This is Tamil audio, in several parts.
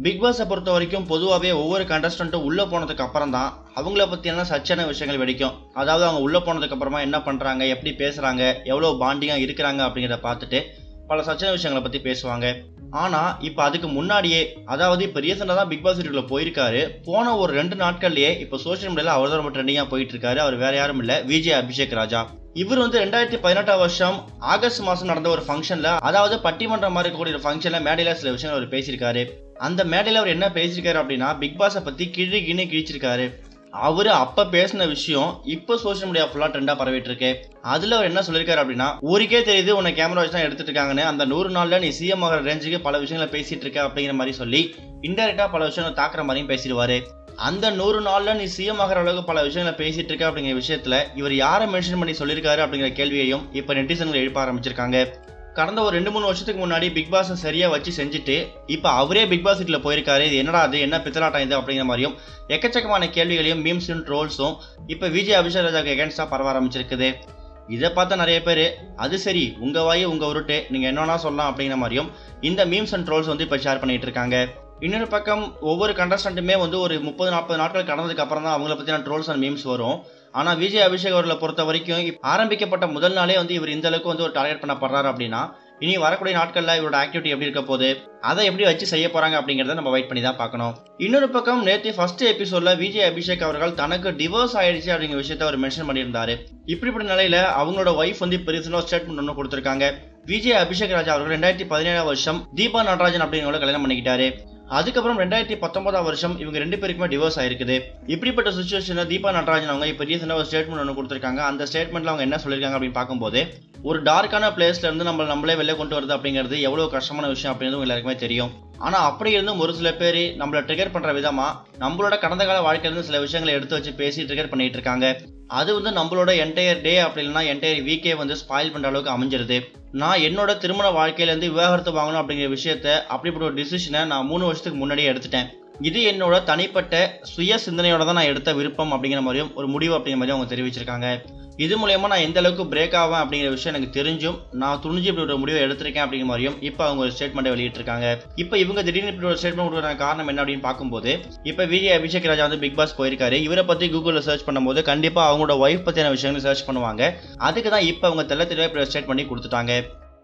பிக் பாஸை பொறுத்த வரைக்கும் பொதுவாகவே ஒவ்வொரு கண்டஸ்டண்ட்டும் உள்ளே போனதுக்கு அப்புறம் தான் அவங்கள பற்றியான சர்ச்சையான விஷயங்கள் வெடிக்கும் அதாவது அவங்க உள்ளே போனதுக்கு அப்புறமா என்ன பண்ணுறாங்க எப்படி பேசுகிறாங்க எவ்வளோ பாண்டிங்காக இருக்கிறாங்க அப்படிங்கிறத பார்த்துட்டு பல சர்ச்சையான விஷயங்களை பற்றி பேசுவாங்க ஆனால் இப்போ அதுக்கு முன்னாடியே அதாவது இப்போ ரீசெண்டாக தான் பிக் பாஸ் வீட்டுக்குள்ள போயிருக்காரு போன ஒரு ரெண்டு நாட்கள்லயே இப்போ சோஷியல் மீடியாவில் அவர் தான் ரொம்ப ட்ரெண்டிங்காக போயிட்டு இருக்காரு அவர் வேற யாரும் இல்லை விஜய் அபிஷேக் ராஜா இவர் வந்து ரெண்டாயிரத்தி பதினெட்டாம் வருஷம் ஆகஸ்ட் மாதம் நடந்த ஒரு ஃபங்க்ஷனில் அதாவது பட்டிமன்றம் மாதிரி இருக்கக்கூடிய ஒரு ஃபங்க்ஷனில் மேடையில் சில விஷயங்கள் அவர் பேசியிருக்காரு அந்த மேடையில் அவர் என்ன பேசியிருக்காரு அப்படின்னா பிக் பாஸை பற்றி கிழி கிணி கிழிச்சிருக்காரு அவர் அப்போ பேசின விஷயம் இப்போ சோஷியல் மீடியா ஃபுல்லாக ட்ரெண்டாக பரவிட்டு இருக்கு அதில் அவர் என்ன சொல்லியிருக்காரு அப்படின்னா ஊருக்கே தெரியுது உன்னை கேமரா வச்சு தான் எடுத்துட்டு இருக்காங்கன்னு அந்த நூறு நாளில் நீ சிஎம் ஆகிற ரேஞ்சுக்கு பல விஷயங்களை பேசிட்டு இருக்க அப்படிங்கிற மாதிரி சொல்லி இன்டெரக்டாக பல விஷயங்களை தாக்குற மாதிரியும் பேசிடுவாரு அந்த நூறு நாளில் நீ சிஎம் ஆகிற அளவுக்கு பல விஷயங்களை பேசிட்டு இருக்க அப்படிங்கிற விஷயத்தில் இவர் யாரை மென்ஷன் பண்ணி சொல்லியிருக்காரு அப்படிங்கிற கேள்வியையும் இப்போ நெட்டிசன்கள் எழுப்ப ஆரம்பிச்சிருக்காங்க கடந்த ஒரு ரெண்டு மூணு வருஷத்துக்கு முன்னாடி பிக் பாஸை சரியா வச்சு செஞ்சுட்டு இப்போ அவரே பிக் பாஸ் வீட்டில் போயிருக்காரு இது என்னடா அது என்ன பித்தலாட்டம் இது அப்படிங்கிற மாதிரியும் எக்கச்சக்கமான கேள்விகளையும் மீம்ஸும் ட்ரோல்ஸும் இப்போ விஜய் அபிஷேக் ராஜாக்கு எகென்ஸ்டாக பரவ ஆரம்பிச்சிருக்குது இதை பார்த்த நிறைய பேர் அது சரி உங்கள் வாயு உங்கள் உருட்டு நீங்கள் என்னன்னா சொல்லலாம் அப்படிங்கிற மாதிரியும் இந்த மீம்ஸ் அண்ட் ட்ரோல்ஸ் வந்து இப்போ ஷேர் பண்ணிட்டு இருக்காங்க இன்னொரு பக்கம் ஒவ்வொரு கண்டஸ்டண்ட்டுமே வந்து ஒரு முப்பது நாற்பது நாட்கள் கடந்ததுக்கு அப்புறம் தான் அவங்கள பற்றின ட்ரோல்ஸ் அண்ட் மீம்ஸ் வரும் ஆனால் விஜய் அபிஷேக் அவர்களை பொறுத்த வரைக்கும் இப்ப ஆரம்பிக்கப்பட்ட முதல் நாளே வந்து இவர் இந்த அளவுக்கு வந்து ஒரு டார்கெட் பண்ணப்படுறாரு அப்படின்னா இனி வரக்கூடிய நாட்களில் இவரோட ஆக்டிவிட்டி எப்படி இருக்க போகுது அதை எப்படி வச்சு செய்ய போறாங்க அப்படிங்கிறத நம்ம வெயிட் பண்ணி தான் பார்க்கணும் இன்னொரு பக்கம் நேற்று ஃபர்ஸ்ட் எபிசோட்ல விஜய் அபிஷேக் அவர்கள் தனக்கு டிவோர்ஸ் ஆயிடுச்சு அப்படிங்கிற விஷயத்த அவர் மென்ஷன் பண்ணியிருந்தாரு இப்படிப்பட்ட நிலையில அவங்களோட ஒய்ஃப் வந்து இப்போ ரீசனாக ஸ்டேட்மெண்ட் ஒன்று கொடுத்துருக்காங்க விஜய் அபிஷேக் ராஜா அவர்கள் ரெண்டாயிரத்தி பதினேழாம் வருஷம் தீபா நடராஜன் அப்படிங்கிறவங்கள கல்யாணம் பண்ணிக்கிட்டாரு அதுக்கப்புறம் ரெண்டாயிரத்தி பத்தொன்பதாம் வருஷம் இவங்க ரெண்டு பேருக்குமே டிவோர்ஸ் ஆயிருக்குது இப்படிப்பட்ட சுச்சுவேஷனில் தீபா நடராஜன் அவங்க இப்போ ரீசெண்டாக ஒரு ஸ்டேட்மெண்ட் ஒன்று கொடுத்துருக்காங்க அந்த ஸ்டேட்மெண்ட்ல அவங்க என்ன சொல்லியிருக்காங்க அப்படின்னு பார்க்கும்போது ஒரு டார்க்கான பிளேஸ்ல இருந்து நம்ம நம்மளே வெளில கொண்டு வருது அப்படிங்கிறது எவ்வளோ கஷ்டமான விஷயம் அப்படிங்கிறது எல்லாருக்குமே தெரியும் ஆனால் அப்படி இருந்தும் ஒரு சில பேர் நம்மளை ட்ரிகர் பண்ணுற விதமாக நம்மளோட கடந்த கால வாழ்க்கையிலேருந்து சில விஷயங்களை எடுத்து வச்சு பேசி ட்ரிகர் பண்ணிட்டு இருக்காங்க அது வந்து நம்மளோட என்டையர் டே அப்படி இல்லைன்னா என்டையர் வீக்கே வந்து ஸ்பாயில் பண்ணுற அளவுக்கு அமைஞ்சிருது நான் என்னோட திருமண வாழ்க்கையிலேருந்து விவாகரத்து வாங்கணும் அப்படிங்கிற விஷயத்த அப்படிப்பட்ட ஒரு டிசிஷனை நான் மூணு வருஷத்துக்கு முன்னாடியே எடுத்துட்டேன் இது என்னோட தனிப்பட்ட சுய சிந்தனையோட தான் நான் எடுத்த விருப்பம் அப்படிங்கிற மாதிரியும் ஒரு முடிவு அப்படிங்கிற மாதிரியும் அவங்க தெரிவிச்சிருக்காங்க இது மூலயமா நான் எந்த அளவுக்கு பிரேக் ஆவேன் அப்படிங்கிற விஷயம் எனக்கு தெரிஞ்சும் நான் துணிஞ்சு இப்படி ஒரு முடிவை எடுத்திருக்கேன் அப்படிங்கிற மாதிரியும் இப்போ அவங்க ஒரு ஸ்டேட்மெண்ட்டை வெளியிட்டிருக்காங்க இப்போ இவங்க திடீர்னு இப்படி ஒரு ஸ்டேட்மெண்ட் கொடுக்குற காரணம் என்ன அப்படின்னு பார்க்கும்போது இப்போ விஜய் அபிஷேக் ராஜா வந்து பிக் பாஸ் போயிருக்காரு இவரை பற்றி கூகுளில் சர்ச் பண்ணும்போது கண்டிப்பாக அவங்களோட ஒய்ஃப் பற்றின விஷயங்கள் சர்ச் பண்ணுவாங்க அதுக்கு தான் இப்போ அவங்க தெள்ள தெளிவாக இப்படி ஸ்டேட் பண்ணி கொடுத்துட்டாங்க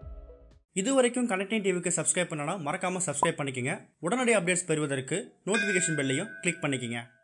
இது வரைக்கும் கனெக்டிங் டிவிக்கு சப்ஸ்கிரைப் பண்ணனா மறக்காமல் சப்ஸ்கிரைப் பண்ணிக்கங்க உடனடி அப்டேட்ஸ் பெறுவதற்கு நோட்டிஃபிகேஷன் பெல்லையும் கிளிக் பண்ணிக்கங்க